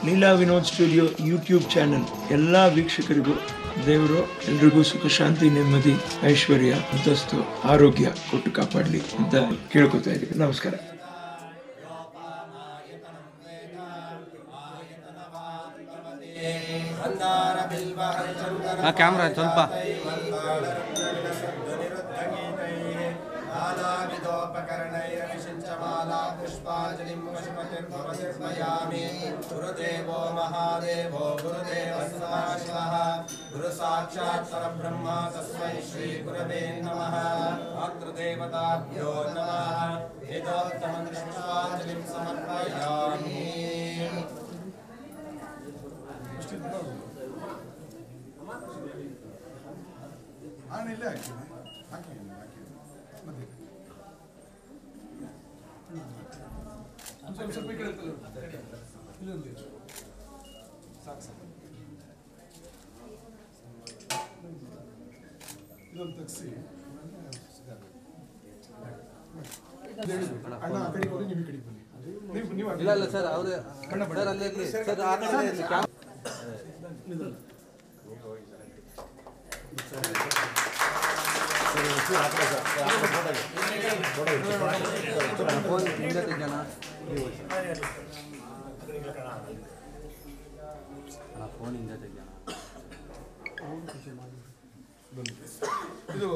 Leela Vinod studio YouTube channel ಎಲ್ಲ ವೀಕ್ಷಕರಿಗೂ ದೇವರು ಎಲ್ರಿಗೂ ಸುಖ ಶಾಂತಿ ನೆಮ್ಮದಿ ಐಶ್ವರ್ಯ ಅಂತಸ್ತು ಆರೋಗ್ಯ ಕೊಟ್ಟು ಕಾಪಾಡಲಿ ಅಂತ ಕೇಳ್ಕೊತಾ ಇದ್ದೀವಿ ನಮಸ್ಕಾರ ಆ ಕ್ಯಾಮ್ರಾ ಸ್ವಲ್ಪ नानाविधोपकरणैरविषिञ्चमाला पुष्पाञ्जलिं पशुपतिर्भवतिर्मयामि गुरुदेवो महादेवो गुरुदेवः सदाशिवः गुरुसाक्षात् परब्रह्म तस्मै श्रीगुरवे नमः मातृदेवताभ्यो नमः वेदोत्तमं पुष्पाञ्जलिं समर्पयामि ಆನಿಲ್ಲ ಹಾಕಿದೆ ಹಾಕಿದ್ದೀನಿ ಹಾಕಿದ್ದೀನಿ ಮತ್ತೆ ಸ್ವಲ್ಪ ಸ್ವಲ್ಪ ಈ ಕಡೆ ಇರ್ತದೆ. ಇಲ್ಲೊಂದು ಇದೆ. ಸಾಕು ಸಾಕು ಇದೊಂದು ತೆಗ್ಸಿ ಅಣ್ಣ ಆ ಕಡೆಗೆ ಹೋಗಿ ನೀವು ಈ ಕಡೆಗೆ ಬನ್ನಿ ನೀವು ನೀವು ಆ ಕಡೆ ಇಲ್ಲ ಇಲ್ಲ ಸರ್ ಅವ್ರು ಸರ್ ಅಲ್ಲೇ ಇರ್ಲಿ ಸರ್ ಆ ಕಡೆ ಇರ್ಲಿ ಕ್ಯಾಮ್ ಫೋನ್ ಹಿಂದೆ ತೆಗ್ಯೋಣ ಫೋನ್ ಹಿಂದೆ ತೆಗ್ಯೋಣ ಇದು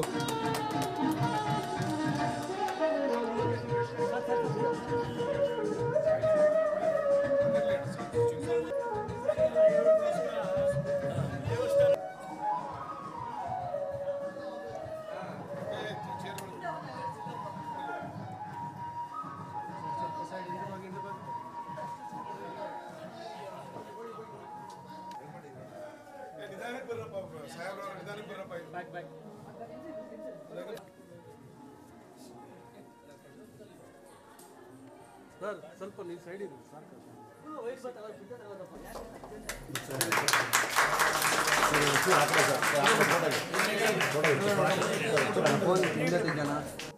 ನಿಧಾನಕ್ಕೆ ಬರ್ರಪ್ಪ ಸಾಹೇಬ್ರವ್ರ ನಿಧಾನಕ್ಕೆ ಬರ್ರಪ್ಪ ಸರ್ ಸ್ವಲ್ಪ ನೀವು ಸೈಡ್ ಇರಿ ಸಾಕು ಫೋನ್ ಹಿಂದೆ ತೆಗ್ಯೋಣ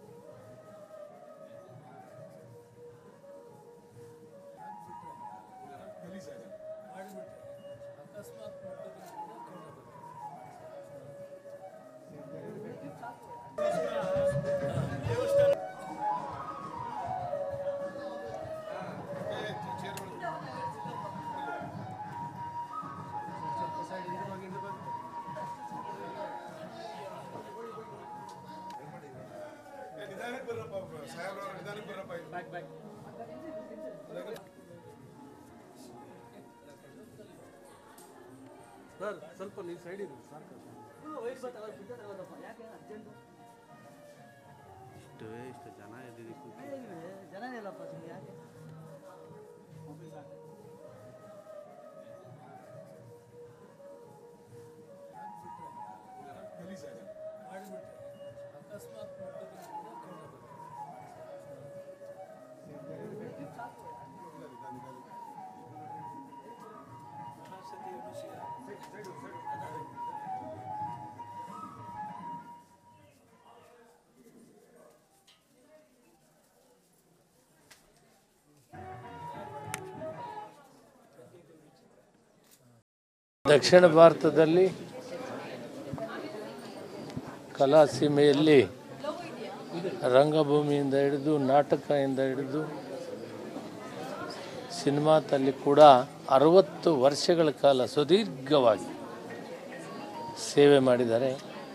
ನಿಧಾನಕ್ಕೆ ಬರ್ರಪ್ಪ ಸಾಹೇಬ್ರವ್ರ ನಿಧಾನಕ್ಕೆ ಬರ್ರಪ್ಪ ಸರ್ ಸ್ವಲ್ಪ ನೀವು ಸೈಡ್ ಇರಿ ಸಾಕು ಇಷ್ಟು ಇಷ್ಟು ಜನ ಇದ್ದೀವಿ ದಕ್ಷಿಣ ಭಾರತದಲ್ಲಿ ಕಲಾ ಸೀಮೆಯಲ್ಲಿ ರಂಗಭೂಮಿಯಿಂದ ಹಿಡಿದು ನಾಟಕದಿಂದ ಹಿಡಿದು ಸಿನಿಮಾದಲ್ಲಿ ಕೂಡ ಅರವತ್ತು ವರ್ಷಗಳ ಕಾಲ ಸುದೀರ್ಘವಾಗಿ ಸೇವೆ ಮಾಡಿದ್ದಾರೆ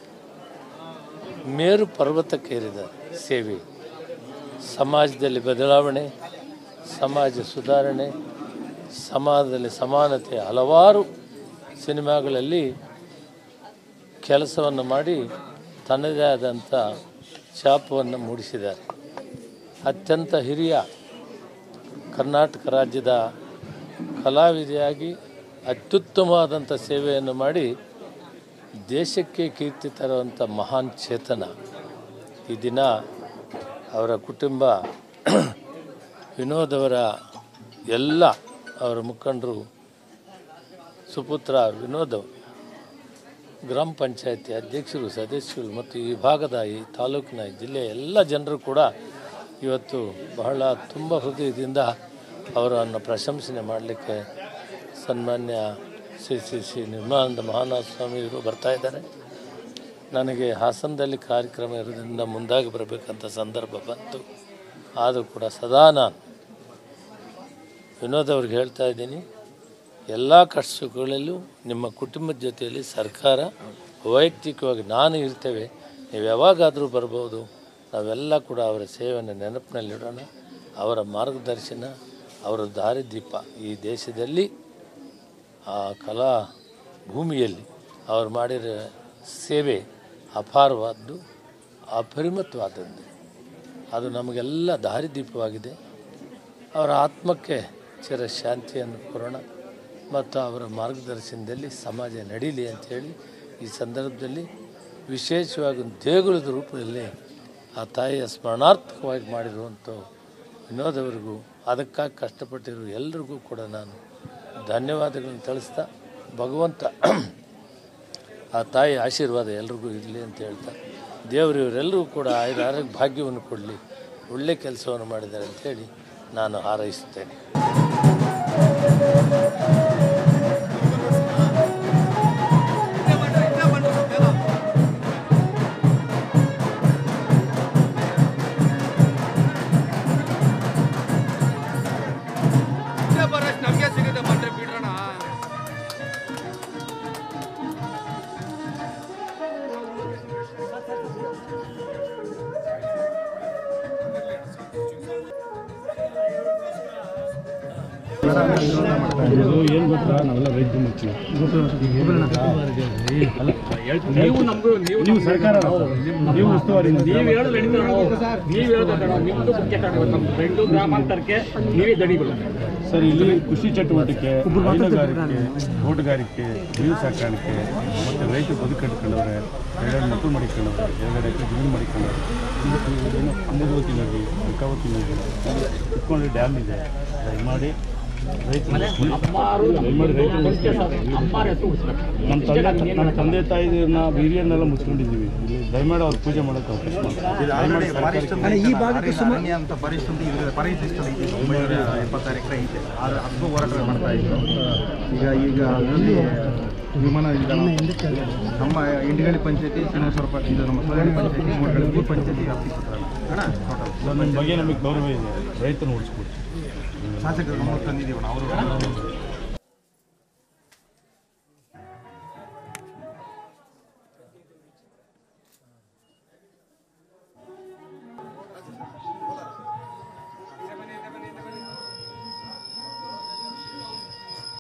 ಮೇರು ಪರ್ವತಕ್ಕೇರಿದ್ದಾರೆ ಸೇವೆ ಸಮಾಜದಲ್ಲಿ ಬದಲಾವಣೆ ಸಮಾಜ ಸುಧಾರಣೆ ಸಮಾಜದಲ್ಲಿ ಸಮಾನತೆ ಹಲವಾರು ಸಿನಿಮಾಗಳಲ್ಲಿ ಕೆಲಸವನ್ನು ಮಾಡಿ ತನ್ನದೇ ಆದಂಥ ಛಾಪವನ್ನು ಮೂಡಿಸಿದ್ದಾರೆ ಅತ್ಯಂತ ಹಿರಿಯ ಕರ್ನಾಟಕ ರಾಜ್ಯದ ಕಲಾವಿದೆಯಾಗಿ ಅತ್ಯುತ್ತಮವಾದಂಥ ಸೇವೆಯನ್ನು ಮಾಡಿ ದೇಶಕ್ಕೆ ಕೀರ್ತಿ ತರುವಂಥ ಮಹಾನ್ ಚೇತನ ಈ ದಿನ ಅವರ ಕುಟುಂಬ ವಿನೋದವರ ಎಲ್ಲ ಅವರ ಮುಖಂಡರು ಸುಪುತ್ರ ವಿನೋದ್ ಗ್ರಾಮ ಪಂಚಾಯತಿ ಅಧ್ಯಕ್ಷರು ಸದಸ್ಯರು ಮತ್ತು ಈ ಭಾಗದ ಈ ತಾಲೂಕಿನ ಈ ಜಿಲ್ಲೆಯ ಎಲ್ಲ ಜನರು ಕೂಡ ಇವತ್ತು ಬಹಳ ತುಂಬ ಹೃದಯದಿಂದ ಅವರನ್ನು ಪ್ರಶಂಸನೆ ಮಾಡಲಿಕ್ಕೆ ಸನ್ಮಾನ್ಯ ಶ್ರೀ ಶ್ರೀ ಶ್ರೀ ನಿರ್ಮಲಾನಂದ ಮಹಾನಾಥ ಸ್ವಾಮಿಯವರು ಬರ್ತಾ ಇದ್ದಾರೆ ನನಗೆ ಹಾಸನದಲ್ಲಿ ಕಾರ್ಯಕ್ರಮ ಇರೋದ್ರಿಂದ ಮುಂದಾಗಿ ಬರಬೇಕಂತ ಸಂದರ್ಭ ಬಂತು ಆದರೂ ಕೂಡ ಸದಾ ನಾನು ವಿನೋದ್ ಅವ್ರಿಗೆ ಹೇಳ್ತಾ ಇದ್ದೀನಿ ಎಲ್ಲ ಕಷ್ಟಗಳಲ್ಲೂ ನಿಮ್ಮ ಕುಟುಂಬದ ಜೊತೆಯಲ್ಲಿ ಸರ್ಕಾರ ವೈಯಕ್ತಿಕವಾಗಿ ನಾನು ಇರ್ತೇವೆ ನೀವು ಯಾವಾಗಾದರೂ ಬರ್ಬೋದು ನಾವೆಲ್ಲ ಕೂಡ ಅವರ ಸೇವೆಯನ್ನು ನೆನಪಿನಲ್ಲಿಡೋಣ ಅವರ ಮಾರ್ಗದರ್ಶನ ಅವರ ದಾರಿದೀಪ ಈ ದೇಶದಲ್ಲಿ ಆ ಕಲಾ ಭೂಮಿಯಲ್ಲಿ ಅವರು ಮಾಡಿರೋ ಸೇವೆ ಅಪಾರವಾದ್ದು ಅಪರಿಮಿತವಾದದ್ದು ಅದು ನಮಗೆಲ್ಲ ದಾರಿದೀಪವಾಗಿದೆ ಅವರ ಆತ್ಮಕ್ಕೆ ಚಿರ ಶಾಂತಿಯನ್ನು ಕೊರೋಣ ಮತ್ತು ಅವರ ಮಾರ್ಗದರ್ಶನದಲ್ಲಿ ಸಮಾಜ ನಡೀಲಿ ಅಂಥೇಳಿ ಈ ಸಂದರ್ಭದಲ್ಲಿ ವಿಶೇಷವಾಗಿ ಒಂದು ದೇಗುಲದ ರೂಪದಲ್ಲಿ ಆ ತಾಯಿಯ ಸ್ಮರಣಾರ್ಥಕವಾಗಿ ಮಾಡಿರುವಂಥ ವಿನೋದ್ ಅವರಿಗೂ ಅದಕ್ಕಾಗಿ ಕಷ್ಟಪಟ್ಟಿರೋ ಎಲ್ರಿಗೂ ಕೂಡ ನಾನು ಧನ್ಯವಾದಗಳನ್ನು ತಿಳಿಸ್ತಾ ಭಗವಂತ ಆ ತಾಯಿ ಆಶೀರ್ವಾದ ಎಲ್ರಿಗೂ ಇರಲಿ ಅಂತ ಹೇಳ್ತಾ ದೇವರು ಇವರೆಲ್ಲರೂ ಕೂಡ ಆಯುರ ಆರೋಗ್ಯ ಭಾಗ್ಯವನ್ನು ಕೊಡಲಿ ಒಳ್ಳೆ ಕೆಲಸವನ್ನು ಮಾಡಿದ್ದಾರೆ ಅಂಥೇಳಿ ನಾನು ಹಾರೈಸುತ್ತೇನೆ ನಮಗೆ ಸಿಗುತ್ತೆ ಮಾಡ್ರೆ ಬಿಡ್ರಣ ಏನು ಗೊತ್ತಾ ನಾವೆಲ್ಲ ರೈತರು ಮುಚ್ಚಿ ನೀವು ನಮ್ಗೂ ನೀವು ನೀವು ಸರ್ಕಾರ ನೀವು ಉಸ್ತುವಾರಿ ನೀವು ಹೇಳೋದು ನಡೀತದೆ ನಾವು ನೀವು ಹೇಳೋದು ನಾವು ನಿಮ್ಮದು ಮುಖ್ಯ ಕಾರಣ ನಮ್ಮ ಬೆಂಗಳೂರು ಗ್ರಾಮಾಂತರಕ್ಕೆ ನೀವೇ ದಣಿಗಳು ಸರ್ ಇಲ್ಲಿ ಕೃಷಿ ಚಟುವಟಿಕೆ ಹೈನುಗಾರಿಕೆ ತೋಟಗಾರಿಕೆ ನೀರು ಸಾಕಾಣಿಕೆ ಮತ್ತು ರೈತರು ಬದುಕು ಕಟ್ಕೊಂಡವ್ರೆ ಎರಡೆರಡು ಮಕ್ಕಳು ಮಾಡಿಕೊಂಡವ್ರೆ ಎರಡೆರಡು ಎಕರೆ ಜಮೀನು ಮಾಡಿಕೊಂಡವ್ರೆ ಇದು ಏನು ಅಮೃತವತಿ ನದಿ ಅಲ್ಕಾವತಿ ನದಿ ಇಟ್ಕೊಂಡು ಡ್ಯಾಮ್ ಇದೆ ದಯಮಾಡಿ ರೈತರು ದಯಮಾಡಿ ರೈತರು ಅಮ್ಮಾರ ಹೆಸರು ಉಳಿಸ್ಬೇಕು ನಮ್ಮ ತಂದೆ ನಮ್ಮ ತಂದೆ ತಾಯಿನ ಹಿರಿಯನ್ನೆಲ್ಲ ಮುಚ್ಕೊಂಡಿದ್ದೀವಿ ಇಲ್ಲಿ ದಯಮಾಡಿ ಅವ್ರು ಪೂಜೆ ಮಾಡೋಕ್ಕೆ ಅವಕಾಶ ಮಾಡಿ ದಯಮಾಡಿ ಸರ್ಕಾರಕ್ಕೆ ಈ ಭಾಗಕ್ಕೆ ಅರಣ್ಯ ಅಂತ ಪರಿಸ್ಥಿತಿ ಇದೆ ಪರಿಸ್ಥಿತಿ ಐತೆ ಒಂಬೈನೂರ ಎಪ್ಪತ್ತಾರು ಎಕರೆ ಐತೆ ಆದ್ರೆ ಅದು ಹೋರಾಟ ಮಾಡ್ತಾ ಇದ್ರು ಈಗ ಈಗ ಅಲ್ಲಿ ವಿಮಾನ ನಿಲ್ದಾಣ ನಮ್ಮ ಇಂಡಿಗಳಿ ಪಂಚಾಯತಿ ಶ್ರೀನಿವಾಸರ ಪ- ಇದು ನಮ್ಮ ಸೋದರಿ ಪಂಚಾಯತಿ ಮೂರುಗಳಿ ಮೂರು ಪಂಚಾಯತಿ ವ್ಯಾಪ್ತಿ ಕೊಡ್ತಾರೆ ಅಣ್ಣ ಟೋಟಲ್ ಸರ್, ನಿಮ್ಮ ಬಗ್ಗೆ ನಮಗೆ ಗೌರವ ಇದೆ ರೈತರನ್ನ ಉಳಿಸ್ಕೊಡಿ ಶಾಸಕರು ಗಮನಕ್ಕೆ ತಂದಿದ್ದೀವಣ್ಣ ಅವರು